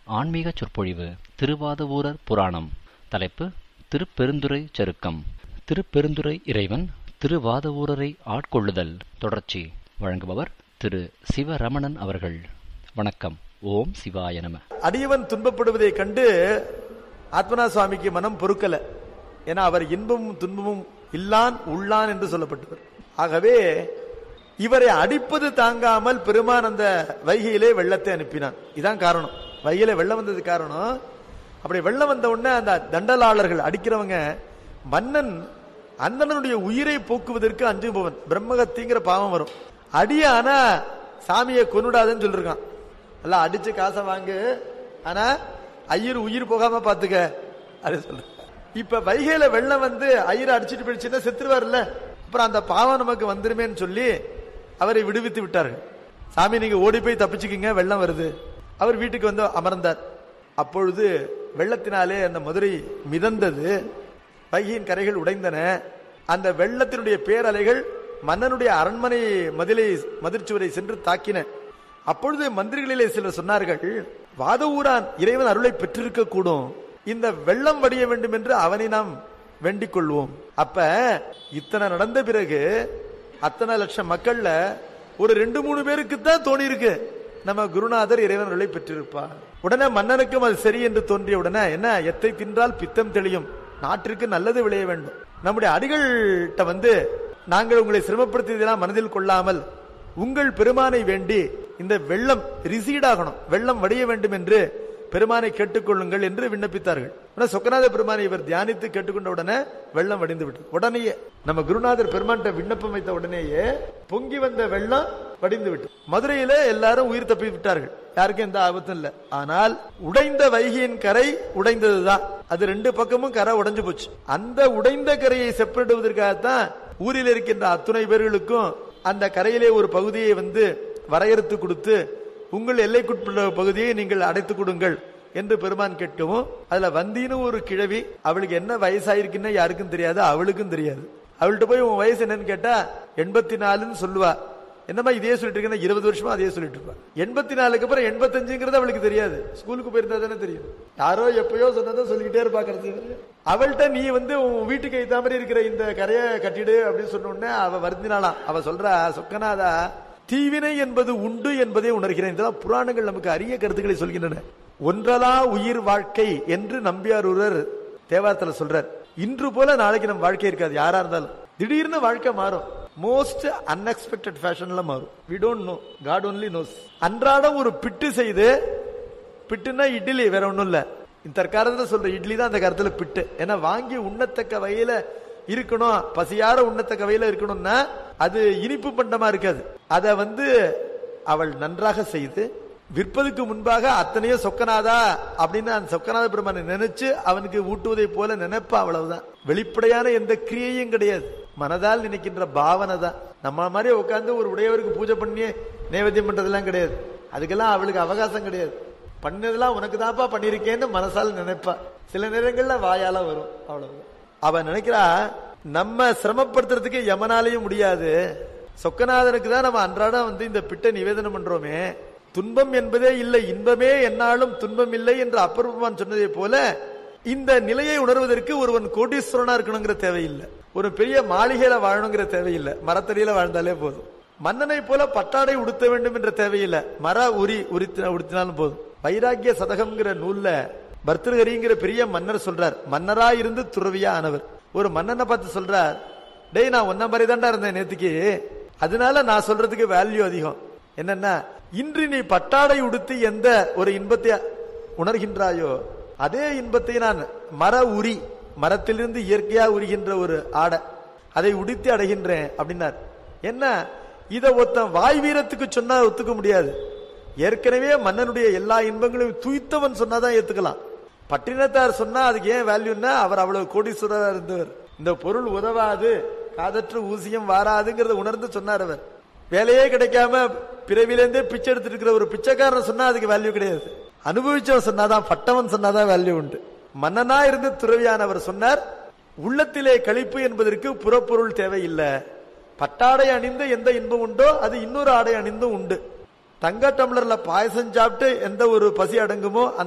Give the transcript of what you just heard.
ஆன்மீக சொற்பொழிவு திருவாதவூரர் புராணம் தலைப்பு திருப்பெருந்துறை சருக்கம் திருப்பெருந்துறை இறைவன் திருவாதவூரரை ஆட்கொள்ளுதல் தொடர்ச்சி வழங்குபவர் திரு சிவரமணன் அவர்கள் வணக்கம் ஓம் சிவாய நம அடியவன் துன்பப்படுவதைக் கண்டு ஆத்மனா சுவாமிக்கு மனம் பொறுக்கல ஏன்னா அவர் இன்பமும் துன்பமும் இல்லான் உள்ளான் என்று சொல்லப்பட்டவர் ஆகவே இவரை அடிப்பது தாங்காமல் பெருமான் அந்த வைகையிலே வெள்ளத்தை அனுப்பினான் இதான் காரணம் வைகையில வெள்ளம் வந்தது காரணம் அப்படி வெள்ளம் வந்த உடனே அந்த தண்டலாளர்கள் அடிக்கிறவங்க மன்னன் அந்தனனுடைய உயிரை போக்குவதற்கு அஞ்சுபவன் பிரம்மகத்திங்கிற பாவம் வரும் அடிய ஆனா சாமியை கொன்னுடாதுன்னு சொல்லிருக்கான் எல்லாம் அடிச்சு காசை வாங்கு ஆனா ஐயர் உயிர் போகாம பாத்துக்க அப்படி சொல்லு இப்ப வைகையில வெள்ளம் வந்து ஐயரை அடிச்சிட்டு போயிடுச்சுன்னா செத்துருவார்ல அப்புறம் அந்த பாவம் நமக்கு வந்துருமேன்னு சொல்லி அவரை விடுவித்து விட்டார்கள் சாமி நீங்க ஓடி போய் தப்பிச்சுக்கிங்க வெள்ளம் வருது அவர் வீட்டுக்கு வந்து அமர்ந்தார் அப்பொழுது வெள்ளத்தினாலே அந்த மதுரை மிதந்தது வைகையின் கரைகள் உடைந்தன அந்த வெள்ளத்தினுடைய பேரலைகள் மன்னனுடைய அரண்மனை மதிலை மதிர்ச்சுவரை சென்று தாக்கின அப்பொழுது மந்திரிகளிலே சிலர் சொன்னார்கள் வாதவூரான் இறைவன் அருளை பெற்றிருக்க கூடும் இந்த வெள்ளம் வடிய வேண்டும் என்று அவனை நாம் வேண்டிக் கொள்வோம் அப்ப இத்தனை நடந்த பிறகு அத்தனை லட்சம் மக்கள்ல ஒரு ரெண்டு மூணு பேருக்கு தான் தோணி இருக்கு நம்ம குருநாதர் இறைவன் அருளை பெற்றிருப்பார் உடனே மன்னனுக்கும் அது சரி என்று தோன்றிய உடனே என்ன எத்தை தின்றால் பித்தம் தெளியும் நாட்டிற்கு நல்லது விளைய வேண்டும் நம்முடைய அடிகள்கிட்ட வந்து நாங்கள் உங்களை சிரமப்படுத்தியதெல்லாம் மனதில் கொள்ளாமல் உங்கள் பெருமானை வேண்டி இந்த வெள்ளம் ரிசீட் ஆகணும் வெள்ளம் வடிய வேண்டும் என்று பெருமானை கேட்டுக்கொள்ளுங்கள் என்று விண்ணப்பித்தார்கள் ஆனா சொக்கநாத பெருமானை இவர் தியானித்து கேட்டுக்கொண்ட உடனே வெள்ளம் வடிந்து விட்டது உடனேயே நம்ம குருநாதர் பெருமான்கிட்ட விண்ணப்பம் வைத்த உடனேயே பொங்கி வந்த வெள்ளம் வடிந்து விட்டு மதுரையில எல்லாரும் உயிர் தப்பி விட்டார்கள் யாருக்கும் எந்த ஆபத்தும் இல்ல ஆனால் உடைந்த வைகையின் கரை உடைந்ததுதான் அது ரெண்டு பக்கமும் கரை உடைஞ்சு போச்சு அந்த உடைந்த கரையை செப்பரிடுவதற்காகத்தான் ஊரில் இருக்கின்ற அத்துணை பேர்களுக்கும் அந்த கரையிலே ஒரு பகுதியை வந்து வரையறுத்து கொடுத்து உங்கள் எல்லைக்குட்புள்ள பகுதியை நீங்கள் அடைத்து கொடுங்கள் என்று பெருமான் கேட்கவும் அதுல வந்தின்னு ஒரு கிழவி அவளுக்கு என்ன வயசாயிருக்குன்னு யாருக்கும் தெரியாது அவளுக்கும் தெரியாது அவள்கிட்ட போய் உன் வயசு என்னன்னு கேட்டா எண்பத்தி நாலுன்னு சொல்லுவா என்னமா இதே சொல்லிட்டு இருக்கேன்னா இருபது வருஷமா அதே சொல்லிட்டு இருப்பா எண்பத்தி நாலுக்கு அப்புறம் எண்பத்தஞ்சுங்கிறது அவளுக்கு தெரியாது ஸ்கூலுக்கு போயிருந்தா தானே தெரியும் யாரோ எப்பயோ சொன்னதை சொல்லிக்கிட்டே இருப்பா கடைசி அவள்கிட்ட நீ வந்து உன் வீட்டுக்கு ஏத்த மாதிரி இருக்கிற இந்த கரையை கட்டிடு அப்படின்னு சொன்ன உடனே அவ வருந்தினாலாம் அவ சொல்றா சொக்கனாதா தீவினை என்பது உண்டு என்பதை உணர்கிறேன் இதெல்லாம் புராணங்கள் நமக்கு அரிய கருத்துக்களை சொல்கின்றன ஒன்றலா உயிர் வாழ்க்கை என்று நம்பியாரூரர் தேவாரத்துல சொல்றார் இன்று போல நாளைக்கு நம்ம வாழ்க்கை இருக்காது யாரா இருந்தாலும் திடீர்னு வாழ்க்கை மாறும் மோஸ்ட் அன்எக்ஸ்பெக்டட் ஃபேஷன்ல மாறும் we don't know God only knows அன்றாடம் ஒரு பிட்டு செய்து பிட்டுனா இட்லி வேற ஒண்ணும் இல்ல இந்த தற்காலத்துல சொல்ற இட்லி தான் அந்த காலத்துல பிட்டு ஏன்னா வாங்கி உண்ணத்தக்க வகையில இருக்கணும் பசியார உண்ணத்தக்க வகையில இருக்கணும்னா அது இனிப்பு பண்டமா இருக்காது அத வந்து அவள் நன்றாக செய்து விற்பதுக்கு முன்பாக அத்தனையோ சொக்கநாதா அப்படின்னு அந்த சொக்கநாத பெருமானை நினைச்சு அவனுக்கு ஊட்டுவதை போல நினைப்பா அவ்வளவுதான் வெளிப்படையான எந்த கிரியையும் கிடையாது மனதால் நினைக்கின்ற பாவனை தான் நம்ம மாதிரி உட்காந்து ஒரு உடையவருக்கு பூஜை பண்ணி நைவேத்தியம் பண்றதெல்லாம் கிடையாது அதுக்கெல்லாம் அவளுக்கு அவகாசம் கிடையாது பண்ணதெல்லாம் உனக்கு தான்ப்பா பண்ணிருக்கேன்னு மனசால நினைப்பா சில நேரங்கள்ல வாயால வரும் அவ்வளவுதான் அவ நினைக்கிறா நம்ம சிரமப்படுத்துறதுக்கு யமனாலையும் முடியாது சொக்கநாதனுக்கு தான் நம்ம அன்றாடம் வந்து இந்த பிட்டை நிவேதனம் பண்றோமே துன்பம் என்பதே இல்லை இன்பமே என்னாலும் துன்பம் இல்லை என்று அப்பருமான் சொன்னதை போல இந்த நிலையை உணர்வதற்கு ஒருவன் கோடீஸ்வரனா இருக்கணுங்கிற தேவையில்லை ஒரு பெரிய மாளிகையில வாழணுங்கிற தேவையில்லை மரத்தடியில வாழ்ந்தாலே போதும் மன்னனை போல பட்டாடை உடுத்த வேண்டும் என்ற தேவையில்லை மர உரி உரித்தின உடுத்தினாலும் போதும் வைராக்கிய சதகம்ங்கிற நூல்ல பர்தகரிங்கிற பெரிய மன்னர் சொல்றார் மன்னரா இருந்து துறவியா ஆனவர் ஒரு மன்னனை பார்த்து சொல்றார் டேய் நான் ஒன்ன மாதிரி தான்டா இருந்தேன் நேத்துக்கு அதனால நான் சொல்றதுக்கு வேல்யூ அதிகம் என்னன்னா இன்று நீ பட்டாடை உடுத்தி எந்த ஒரு இன்பத்தை உணர்கின்றாயோ அதே இன்பத்தை நான் மர உரி மரத்திலிருந்து இயற்கையா உரிகின்ற ஒரு ஆடை அதை உடுத்தி அடைகின்றேன் அப்படின்னார் என்ன இத ஒருத்தன் வாய் வீரத்துக்கு சொன்னா ஒத்துக்க முடியாது ஏற்கனவே மன்னனுடைய எல்லா இன்பங்களையும் துய்த்தவன் சொன்னாதான் ஏத்துக்கலாம் பட்டினத்தார் சொன்னா அதுக்கு ஏன் வேல்யூன்னா அவர் அவ்வளவு கோடீஸ்வரரா இருந்தவர் இந்த பொருள் உதவாது காதற்று ஊசியம் வாராதுங்கிறத உணர்ந்து சொன்னார் அவர் வேலையே கிடைக்காம பிறவிலேருந்தே பிச்சை எடுத்துட்டு இருக்கிற ஒரு பிச்சைக்காரன் சொன்னா அதுக்கு வேல்யூ கிடையாது அனுபவிச்சவன் சொன்னாதான் பட்டவன் சொன்னாதான் வேல்யூ உண்டு மன்னனா இருந்து துறவியானவர் சொன்னார் உள்ளத்திலே கழிப்பு என்பதற்கு புறப்பொருள் தேவையில்லை பட்டாடை அணிந்து எந்த இன்பம் உண்டோ அது இன்னொரு ஆடை அணிந்தும் உண்டு தங்க டம்ளர்ல பாயசம் சாப்பிட்டு எந்த ஒரு பசி அடங்குமோ அந்த